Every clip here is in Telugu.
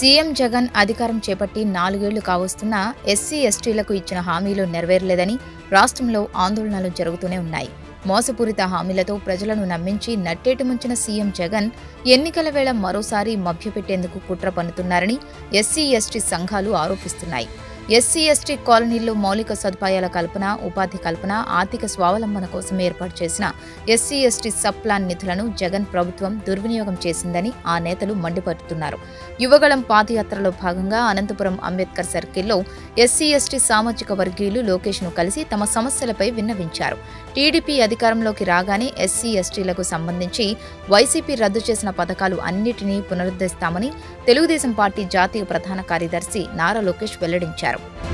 సీఎం జగన్ అధికారం చేపట్టి నాలుగేళ్లు కావస్తున్నా ఎస్సీ ఎస్టీలకు ఇచ్చిన హామీలు నెరవేరలేదని రాష్ట్రంలో ఆందోళనలు జరుగుతూనే ఉన్నాయి మోసపూరిత హామీలతో ప్రజలను నమ్మించి నట్టేటి ముంచిన సీఎం జగన్ ఎన్నికల వేళ మరోసారి మభ్యపెట్టేందుకు కుట్ర పన్నుతున్నారని ఎస్సీ ఎస్టీ సంఘాలు ఆరోపిస్తున్నాయి ఎస్సీ ఎస్టీ కాలనీల్లో మౌలిక సదుపాయాల కల్పన ఉపాధి కల్పన ఆర్థిక స్వావలంబన కోసం ఏర్పాటు చేసిన ఎస్సీ ఎస్టీ సబ్ ప్లాన్ నిధులను జగన్ ప్రభుత్వం దుర్వినియోగం చేసిందని ఆ నేతలు మండిపడుతున్నారు యువగళం పాదయాత్రలో భాగంగా అనంతపురం అంబేద్కర్ సర్కిల్లో ఎస్సీ ఎస్టీ సామాజిక వర్గీయులు లోకేష్ను కలిసి తమ సమస్యలపై విన్నవించారు టీడీపీ అధికారంలోకి రాగానే ఎస్సీ ఎస్టీలకు సంబంధించి వైసీపీ రద్దు చేసిన పథకాలు అన్నిటినీ పునరుద్ధరిస్తామని తెలుగుదేశం పార్టీ జాతీయ ప్రధాన కార్యదర్శి నారా లోకేష్ వెల్లడించారు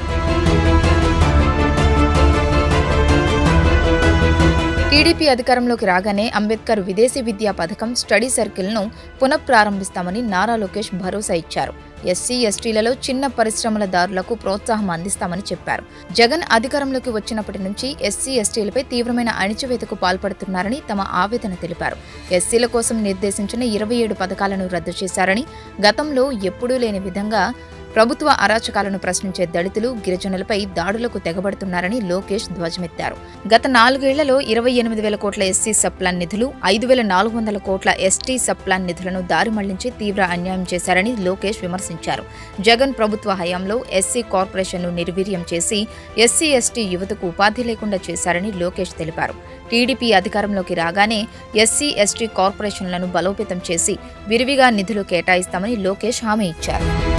టీడీపీ అధికారంలోకి రాగానే అంబేద్కర్ విదేశీ విద్యా పథకం స్టడీ సర్కిల్ను పునఃప్రారంభిస్తామని నారా లోకేష్ భరోసా ఇచ్చారు ఎస్సీ ఎస్టీలలో చిన్న పరిశ్రమల దారులకు ప్రోత్సాహం అందిస్తామని చెప్పారు జగన్ అధికారంలోకి వచ్చినప్పటి నుంచి ఎస్సీ ఎస్టీలపై తీవ్రమైన అణిచివేతకు పాల్పడుతున్నారని తమ ఆవేదన తెలిపారు ఎస్సీల కోసం నిర్దేశించిన ఇరవై ఏడు పథకాలను రద్దు చేశారని గతంలో ఎప్పుడూ లేని విధంగా ప్రభుత్వ అరాచకాలను ప్రశ్నించే దళితులు గిరిజనులపై దాడులకు తెగబడుతున్నారని లోకేష్ ధ్వజమెత్తారు గత నాలుగేళ్లలో ఇరవై ఎనిమిది వేల కోట్ల ఎస్సీ సప్లాన్ నిధులు ఐదు వేల నాలుగు వందల కోట్ల ఎస్టీ సప్లాన్ నిధులను దారి మళ్లించి తీవ్ర అన్యాయం చేశారని లోకేష్ విమర్శించారు జగన్ ప్రభుత్వ హయాంలో ఎస్సీ కార్పొరేషన్ను నిర్వీర్యం చేసి ఎస్సీ ఎస్టీ యువతకు ఉపాధి లేకుండా చేశారని లోకేష్ తెలిపారు టీడీపీ అధికారంలోకి రాగానే ఎస్సీ ఎస్టీ కార్పొరేషన్లను బలోపేతం చేసి విరివిగా నిధులు కేటాయిస్తామని లోకేష్ హామీ ఇచ్చారు